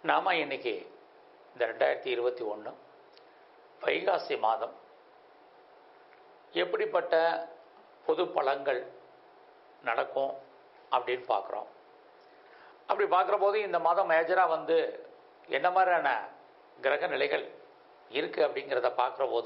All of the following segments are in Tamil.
நாம் இன்னைக்கு இந்த ரெண்டாயிரத்தி இருபத்தி ஒன்று வைகாசி மாதம் எப்படிப்பட்ட பொது பலன்கள் நடக்கும் அப்படின்னு பார்க்குறோம் அப்படி பார்க்குற போது இந்த மாதம் மேஜராக வந்து என்ன மாதிரியான கிரக நிலைகள் இருக்குது அப்படிங்கிறத பார்க்குற போது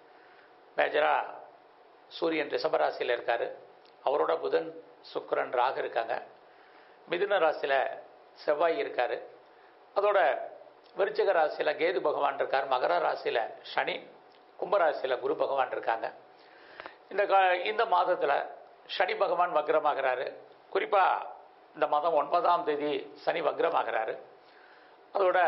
மேஜராக சூரியன் ரிஷபராசியில் இருக்கார் அவரோட புதன் சுக்கிரன் ராகு இருக்காங்க மிதுன ராசியில் செவ்வாய் இருக்கார் அதோட விருச்சிக ராசியில் கேது பகவான் இருக்கார் மகர ராசியில் சனி கும்பராசியில் குரு பகவான் இருக்காங்க இந்த கா இந்த மாதத்தில் சனி பகவான் வக்ரமாகிறாரு குறிப்பாக இந்த மாதம் ஒன்பதாம் தேதி சனி வக்ரமாகிறாரு அதோட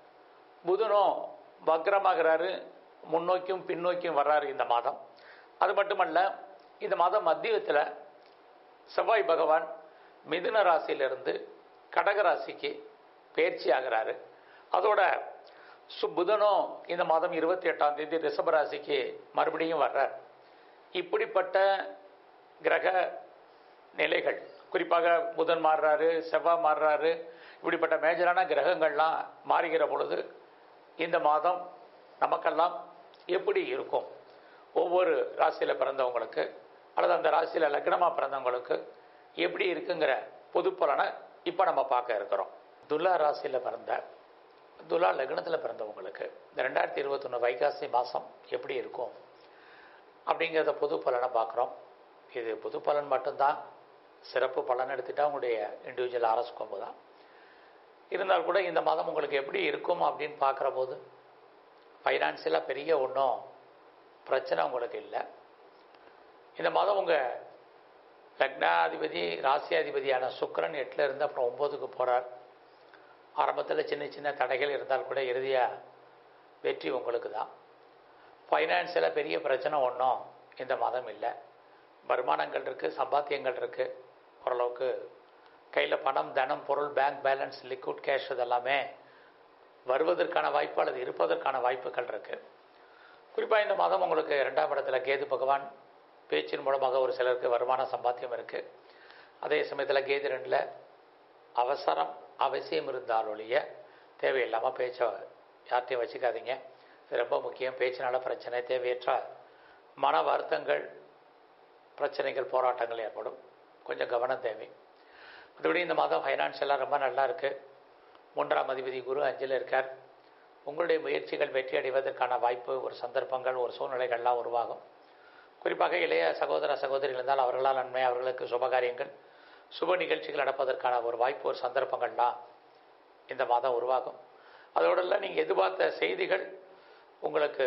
புதனும் வக்ரமாகிறாரு முன்னோக்கியும் பின்னோக்கியும் வர்றாரு இந்த மாதம் அது மட்டுமல்ல இந்த மாதம் மத்தியத்தில் செவ்வாய் பகவான் மிதுன ராசியிலிருந்து கடக ராசிக்கு பயிற்சி ஆகிறாரு அதோட சு புதனும் இந்த மாதம் இருபத்தி எட்டாம் தேதி ரிஷப ராசிக்கு மறுபடியும் வர்றார் இப்படிப்பட்ட கிரக நிலைகள் குறிப்பாக புதன் மாறுறாரு செவ்வாய் மாறுறாரு இப்படிப்பட்ட மேஜரான கிரகங்கள்லாம் மாறுகிற பொழுது இந்த மாதம் நமக்கெல்லாம் எப்படி இருக்கும் ஒவ்வொரு ராசியில் பிறந்தவங்களுக்கு அல்லது அந்த ராசியில் லக்னமாக பிறந்தவங்களுக்கு எப்படி இருக்குங்கிற பொது பலனை இப்போ நம்ம பார்க்க இருக்கிறோம் துலா ராசியில் பிறந்த துலா லக்னத்தில் பிறந்தவங்களுக்கு இந்த ரெண்டாயிரத்தி இருபத்தொன்று வைகாசி மாதம் எப்படி இருக்கும் அப்படிங்கிறத பொது பலனை பார்க்குறோம் இது பொது பலன் மட்டும்தான் சிறப்பு பலன் எடுத்துட்டா உங்களுடைய இண்டிவிஜுவல் ஆரஸ்கோப்பு தான் இருந்தால் கூட இந்த மாதம் உங்களுக்கு எப்படி இருக்கும் அப்படின்னு பார்க்குற போது ஃபைனான்சியலாக பெரிய ஒன்றும் பிரச்சனை உங்களுக்கு இல்லை இந்த மாதம் உங்கள் லக்னாதிபதி ராசியாதிபதியான சுக்கரன் எட்டில் இருந்து அப்புறம் ஒம்போதுக்கு போகிறார் ஆரம்பத்தில் சின்ன சின்ன தடைகள் இருந்தால் கூட இறுதியாக வெற்றி உங்களுக்கு தான் ஃபைனான்சியலாக பெரிய பிரச்சனை ஒன்றும் இந்த மாதம் இல்லை வருமானங்கள் இருக்குது சம்பாத்தியங்கள் இருக்குது ஓரளவுக்கு கையில் பணம் தனம் பொருள் பேங்க் பேலன்ஸ் லிக்விட் கேஷ் இதெல்லாமே வருவதற்கான வாய்ப்பு அல்லது இருப்பதற்கான வாய்ப்புகள் இருக்குது குறிப்பாக இந்த மாதம் உங்களுக்கு ரெண்டாம் இடத்துல கேது பகவான் பேச்சின் மூலமாக ஒரு சிலருக்கு வருமான சம்பாத்தியம் இருக்குது அதே சமயத்தில் கேது ரெண்டில் அவசரம் அவசியம் இருந்தால் ஒழிய தேவையில்லாமல் பேச்சை யார்ட்டையும் வச்சுக்காதீங்க இது ரொம்ப முக்கியம் பேச்சினால பிரச்சனை தேவையற்ற மன வருத்தங்கள் பிரச்சனைகள் போராட்டங்கள் ஏற்படும் கொஞ்சம் கவனம் தேவை மற்றபடி இந்த மாதம் ஃபைனான்ஷியலாக ரொம்ப நல்லா இருக்குது மூன்றாம் அதிபதி குரு அஞ்சில் இருக்கார் உங்களுடைய முயற்சிகள் வெற்றி அடைவதற்கான வாய்ப்பு ஒரு சந்தர்ப்பங்கள் ஒரு சூழ்நிலைகள்லாம் உருவாகும் குறிப்பாக இளைய சகோதர சகோதரிகள் இருந்தால் அவர்களால் நன்மை அவர்களுக்கு சுபகாரியங்கள் சுப நிகழ்ச்சிகள் நடப்பதற்கான ஒரு வாய்ப்பு ஒரு சந்தர்ப்பங்கள்லாம் இந்த மாதம் உருவாகும் அதோடல நீங்கள் எதிர்பார்த்த செய்திகள் உங்களுக்கு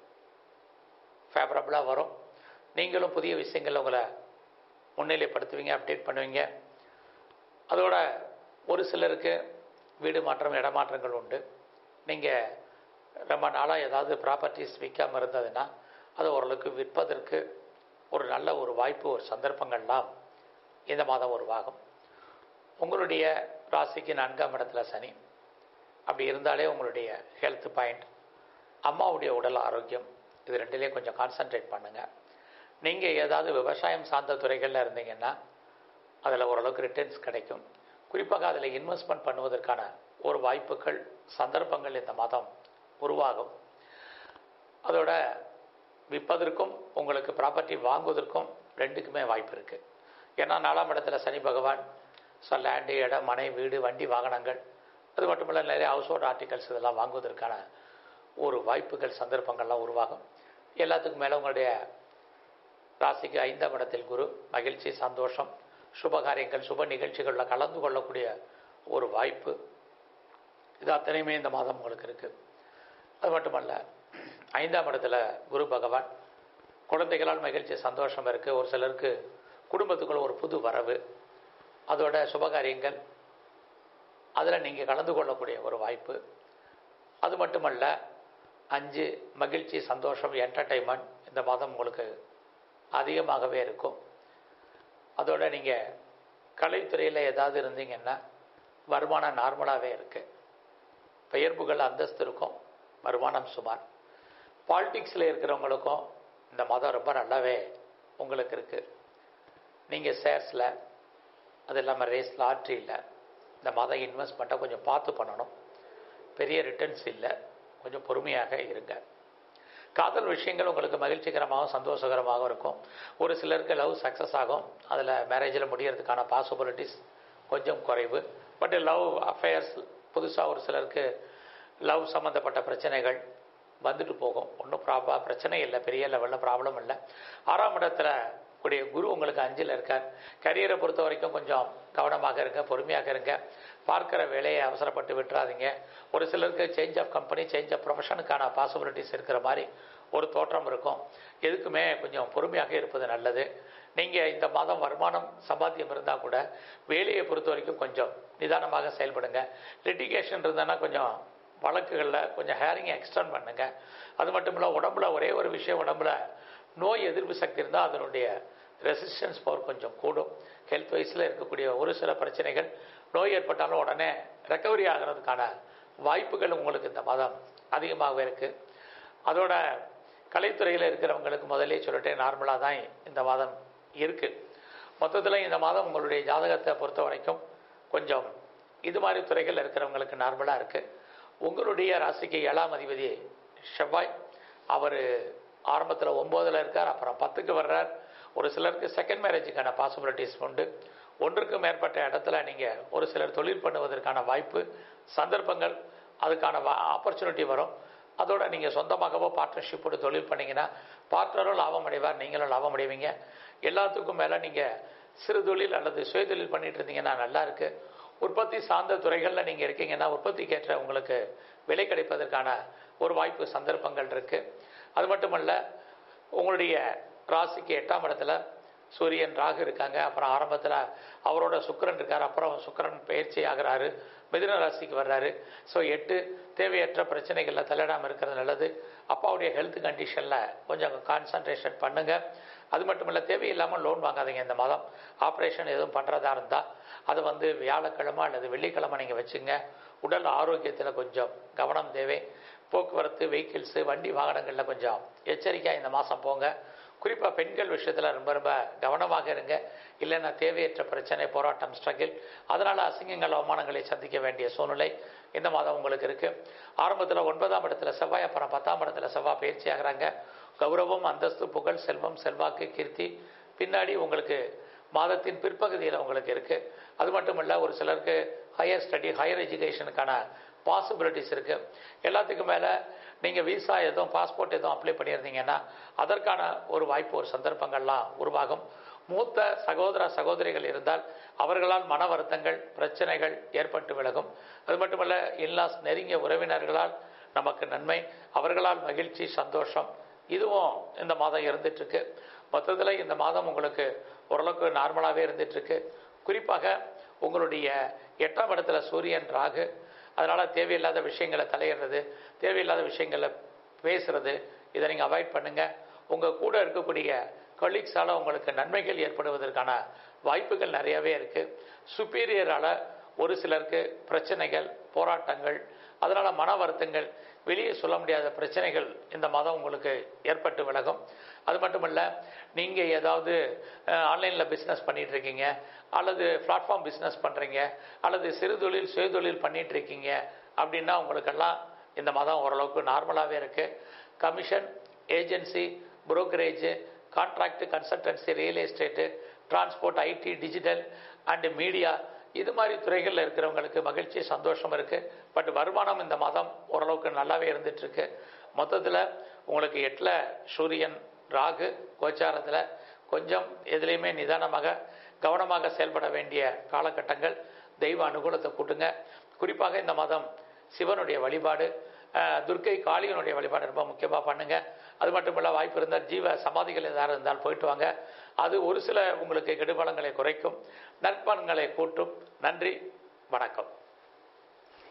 ஃபேவரபுளாக வரும் நீங்களும் புதிய விஷயங்கள் உங்களை முன்னிலைப்படுத்துவீங்க அப்டேட் பண்ணுவீங்க அதோட ஒரு சிலருக்கு வீடு மாற்றம் இடமாற்றங்கள் உண்டு நீங்கள் ரொம்ப நாளாக ஏதாவது ப்ராப்பர்ட்டிஸ் விற்காமல் இருந்ததுன்னா அது ஓரளவுக்கு விற்பதற்கு ஒரு நல்ல ஒரு வாய்ப்பு ஒரு சந்தர்ப்பங்கள்லாம் இந்த மாதம் உருவாகும் உங்களுடைய ராசிக்கு நான்காம் இடத்துல சனி அப்படி இருந்தாலே உங்களுடைய ஹெல்த் பாயிண்ட் அம்மாவுடைய உடல் ஆரோக்கியம் இது ரெண்டுலேயும் கொஞ்சம் கான்சன்ட்ரேட் பண்ணுங்கள் நீங்கள் ஏதாவது விவசாயம் சார்ந்த துறைகளில் இருந்தீங்கன்னா அதில் ஓரளவுக்கு ரிட்டர்ன்ஸ் கிடைக்கும் குறிப்பாக அதில் இன்வெஸ்ட்மெண்ட் பண்ணுவதற்கான ஒரு வாய்ப்புகள் சந்தர்ப்பங்கள் இந்த மாதம் உருவாகும் அதோட விற்பதற்கும் உங்களுக்கு ப்ராப்பர்ட்டி வாங்குவதற்கும் ரெண்டுக்குமே வாய்ப்பு இருக்குது ஏன்னா நாலாம் இடத்துல சனி பகவான் ஸோ லேண்டு இடம் மனை வீடு வண்டி வாகனங்கள் அது மட்டும் இல்லை நிறைய ஹவுஸ் ஹோல்ட் ஆர்டிகல்ஸ் இதெல்லாம் வாங்குவதற்கான ஒரு வாய்ப்புகள் சந்தர்ப்பங்கள்லாம் உருவாகும் எல்லாத்துக்கும் மேலே உங்களுடைய ராசிக்கு ஐந்தாம் இடத்தில் குரு மகிழ்ச்சி சந்தோஷம் சுபகாரியங்கள் சுப நிகழ்ச்சிகளில் கலந்து கொள்ளக்கூடிய ஒரு வாய்ப்பு இது அத்தனையுமே இந்த மாதம் உங்களுக்கு இருக்குது அது மட்டுமல்ல ஐந்தாம் இடத்துல குரு பகவான் குழந்தைகளால் மகிழ்ச்சி சந்தோஷம் இருக்குது ஒரு சிலருக்கு குடும்பத்துக்குள்ள ஒரு புது வரவு அதோட சுபகாரியங்கள் அதில் நீங்கள் கலந்து கொள்ளக்கூடிய ஒரு வாய்ப்பு அது மட்டுமல்ல அஞ்சு மகிழ்ச்சி சந்தோஷம் என்டர்டைன்மெண்ட் இந்த மாதம் உங்களுக்கு அதிகமாகவே இருக்கும் அதோட நீங்கள் கலைத்துறையில் ஏதாவது இருந்தீங்கன்னா வருமானம் நார்மலாகவே இருக்குது பெயர்ப்புகள் அந்தஸ்து இருக்கும் வருமானம் சுமார் பாலிடிக்ஸில் இருக்கிறவங்களுக்கும் இந்த மாதம் ரொம்ப நல்லாவே உங்களுக்கு இருக்குது நீங்கள் ஷேர்ஸில் அது இல்லாமல் ரேஸ் லாட்ரியில் இந்த மாதம் இன்வெஸ்ட்மெண்ட்டை கொஞ்சம் பார்த்து பண்ணணும் பெரிய ரிட்டர்ன்ஸ் இல்லை கொஞ்சம் பொறுமையாக இருங்க காதல் விஷயங்கள் உங்களுக்கு மகிழ்ச்சிகரமாகவும் சந்தோஷகரமாகவும் இருக்கும் ஒரு சிலருக்கு லவ் சக்ஸஸ் ஆகும் அதில் மேரேஜில் முடியறதுக்கான பாசிபிலிட்டிஸ் கொஞ்சம் குறைவு பட் லவ் அஃபேர்ஸ் புதுசாக ஒரு சிலருக்கு லவ் சம்மந்தப்பட்ட பிரச்சனைகள் வந்துட்டு போகும் ஒன்றும் ப்ராபா பிரச்சனை இல்லை பெரிய லெவலில் ப்ராப்ளம் இல்லை ஆறாம் இடத்துல கூடிய குரு உங்களுக்கு அஞ்சில் இருக்கார் கரியரை பொறுத்த வரைக்கும் கொஞ்சம் கவனமாக இருங்க பொறுமையாக இருங்க பார்க்குற வேலையை அவசரப்பட்டு விட்டுறாதீங்க ஒரு சிலருக்கு change of company change of ப்ரொஃபஷனுக்கான பாசிபிலிட்டிஸ் இருக்கிற மாதிரி ஒரு தோற்றம் இருக்கும் எதுக்குமே கொஞ்சம் பொறுமையாக இருப்பது நல்லது நீங்கள் இந்த மாதம் வருமானம் சம்பாத்தியம் இருந்தால் கூட வேலையை பொறுத்த வரைக்கும் கொஞ்சம் நிதானமாக செயல்படுங்க லிட்டிகேஷன் இருந்ததுன்னா கொஞ்சம் வழக்குகளில் கொஞ்சம் ஹேரிங்கை எக்ஸ்டெண்ட் பண்ணுங்க அது மட்டும் இல்லை உடம்புல ஒரே ஒரு விஷயம் உடம்புல நோய் எதிர்ப்பு சக்தி இருந்தால் அதனுடைய ரெசிஸ்டன்ஸ் பவர் கொஞ்சம் கூடும் ஹெல்த் வைஸில் இருக்கக்கூடிய ஒரு சில பிரச்சனைகள் நோய் ஏற்பட்டாலும் உடனே ரெக்கவரி ஆகிறதுக்கான வாய்ப்புகள் உங்களுக்கு இந்த மாதம் அதிகமாகவே இருக்குது அதோட கலைத்துறையில் இருக்கிறவங்களுக்கு முதலே சொல்லிட்டேன் நார்மலாக தான் இந்த மாதம் இருக்குது மொத்தத்தில் இந்த மாதம் உங்களுடைய ஜாதகத்தை பொறுத்த வரைக்கும் கொஞ்சம் இது மாதிரி துறைகள் இருக்கிறவங்களுக்கு நார்மலாக இருக்குது உங்களுடைய ராசிக்கு ஏழாம் அதிபதி செவ்வாய் அவர் ஆரம்பத்தில் ஒம்போதில் இருக்கார் அப்புறம் பத்துக்கு வர்றார் ஒரு சிலருக்கு செகண்ட் மேரேஜுக்கான பாசிபிலிட்டிஸ் உண்டு ஒன்றுக்கு மேற்பட்ட இடத்துல நீங்கள் ஒரு சிலர் தொழில் பண்ணுவதற்கான வாய்ப்பு சந்தர்ப்பங்கள் அதுக்கான ஆப்பர்ச்சுனிட்டி வரும் அதோட நீங்கள் சொந்தமாகவோ பார்ட்னர்ஷிப்போடு தொழில் பண்ணீங்கன்னா பார்ட்னரும் லாபம் அடைவார் நீங்களும் லாபம் அடைவீங்க எல்லாத்துக்கும் மேலே நீங்கள் சிறு தொழில் அல்லது சுய தொழில் பண்ணிட்டு இருந்தீங்கன்னா நல்லா இருக்கு உற்பத்தி சார்ந்த துறைகளில் நீங்கள் இருக்கீங்கன்னா உற்பத்திக்கேற்ற உங்களுக்கு விலை கிடைப்பதற்கான ஒரு வாய்ப்பு சந்தர்ப்பங்கள் இருக்கு அது மட்டுமல்ல உங்களுடைய ராசிக்கு எட்டாம் இடத்துல சூரியன் ராகு இருக்காங்க அப்புறம் ஆரம்பத்தில் அவரோட சுக்கிரன் இருக்கார் அப்புறம் சுக்கிரன் பயிற்சி ஆகிறாரு மிதுன ராசிக்கு வர்றாரு ஸோ எட்டு தேவையற்ற பிரச்சனைகளில் தலையிடாமல் இருக்கிறது நல்லது அப்பாவுடைய ஹெல்த் கண்டிஷனில் கொஞ்சம் கான்சன்ட்ரேஷன் பண்ணுங்கள் அது மட்டும் இல்லை தேவையில்லாமல் லோன் வாங்காதீங்க இந்த மாதம் ஆப்ரேஷன் எதுவும் பண்ணுறதா இருந்தால் அது வந்து வியாழக்கிழமை அல்லது வெள்ளிக்கிழமை நீங்கள் வச்சுங்க உடல் ஆரோக்கியத்தில் கொஞ்சம் கவனம் தேவை போக்குவரத்து வெஹிக்கிள்ஸு வண்டி வாகனங்களில் கொஞ்சம் எச்சரிக்கையாக இந்த மாதம் போங்க குறிப்பாக பெண்கள் விஷயத்தில் ரொம்ப ரொம்ப கவனமாக இருங்க இல்லைன்னா தேவையற்ற பிரச்சனை போராட்டம் ஸ்ட்ரகிள் அதனால் அசிங்கங்கள் அவமானங்களை சந்திக்க வேண்டிய சூழ்நிலை இந்த மாதம் உங்களுக்கு இருக்குது ஆரம்பத்தில் ஒன்பதாம் இடத்துல செவ்வாய் அப்புறம் பத்தாம் இடத்துல செவ்வாய் பயிற்சி ஆகிறாங்க கௌரவம் அந்தஸ்து புகழ் செல்வம் செல்வாக்கு கீர்த்தி பின்னாடி உங்களுக்கு மாதத்தின் பிற்பகுதியில் உங்களுக்கு இருக்குது அது மட்டும் இல்லை ஒரு சிலருக்கு ஹையர் ஸ்டடி ஹையர் எஜுகேஷனுக்கான பாசிபிலிட்டிஸ் இருக்குது எல்லாத்துக்கும் மேலே நீங்கள் விசா எதுவும் பாஸ்போர்ட் எதுவும் அப்ளை பண்ணியிருந்தீங்கன்னா அதற்கான ஒரு வாய்ப்பு ஒரு சந்தர்ப்பங்கள்லாம் உருவாகும் மூத்த சகோதர சகோதரிகள் இருந்தால் அவர்களால் மன வருத்தங்கள் பிரச்சனைகள் ஏற்பட்டு விலகும் அது மட்டுமல்ல இல்லாஸ் நெருங்கிய உறவினர்களால் நமக்கு நன்மை அவர்களால் மகிழ்ச்சி சந்தோஷம் இதுவும் இந்த மாதம் இருந்துட்டுருக்கு மொத்தத்தில் இந்த மாதம் உங்களுக்கு ஓரளவுக்கு நார்மலாகவே இருந்துட்டுருக்கு குறிப்பாக உங்களுடைய எட்டாம் இடத்துல சூரியன் ராகு அதனால் தேவையில்லாத விஷயங்களை தலையிடுறது தேவையில்லாத விஷயங்களை பேசுறது இதை நீங்கள் அவாய்ட் பண்ணுங்கள் உங்கள் கூட இருக்கக்கூடிய கொலீக்ஸால் உங்களுக்கு நன்மைகள் ஏற்படுவதற்கான வாய்ப்புகள் நிறையவே இருக்குது சுப்பீரியரால் ஒரு சிலருக்கு பிரச்சனைகள் போராட்டங்கள் அதனால் மன வருத்தங்கள் வெளியே சொல்ல முடியாத பிரச்சனைகள் இந்த மாதம் உங்களுக்கு ஏற்பட்டு விலகும் அது மட்டும் இல்லை நீங்கள் ஏதாவது ஆன்லைனில் பிஸ்னஸ் பண்ணிட்டு இருக்கீங்க அல்லது பிளாட்ஃபார்ம் பிஸ்னஸ் பண்ணுறீங்க அல்லது சிறு தொழில் சுய தொழில் பண்ணிட்டு இருக்கீங்க அப்படின்னா உங்களுக்கெல்லாம் இந்த மாதம் ஓரளவுக்கு நார்மலாகவே இருக்குது commission agency brokerage contract consultancy real estate transport IT digital and media இது மாதிரி துறைகளில் இருக்கிறவங்களுக்கு மகிழ்ச்சி சந்தோஷம் இருக்குது பட் வருமானம் இந்த மாதம் ஓரளவுக்கு நல்லாவே இருந்துகிட்ருக்கு மொத்தத்தில் உங்களுக்கு எட்டில் சூரியன் ராகு கோச்சாரத்தில் கொஞ்சம் எதுலேயுமே நிதானமாக கவனமாக செயல்பட வேண்டிய காலகட்டங்கள் தெய்வ அனுகூலத்தை கூட்டுங்க குறிப்பாக இந்த மாதம் சிவனுடைய வழிபாடு துர்க்கை காளியனுடைய வழிபாடு ரொம்ப முக்கியமாக பண்ணுங்க அது மட்டும் இல்லை வாய்ப்பு இருந்தால் ஜீவ சமாதிகள் ஏதாவது இருந்தால் போயிட்டு வாங்க அது ஒரு சில உங்களுக்கு கெடுபலங்களை குறைக்கும் நற்பலன்களை கூட்டும் நன்றி வணக்கம்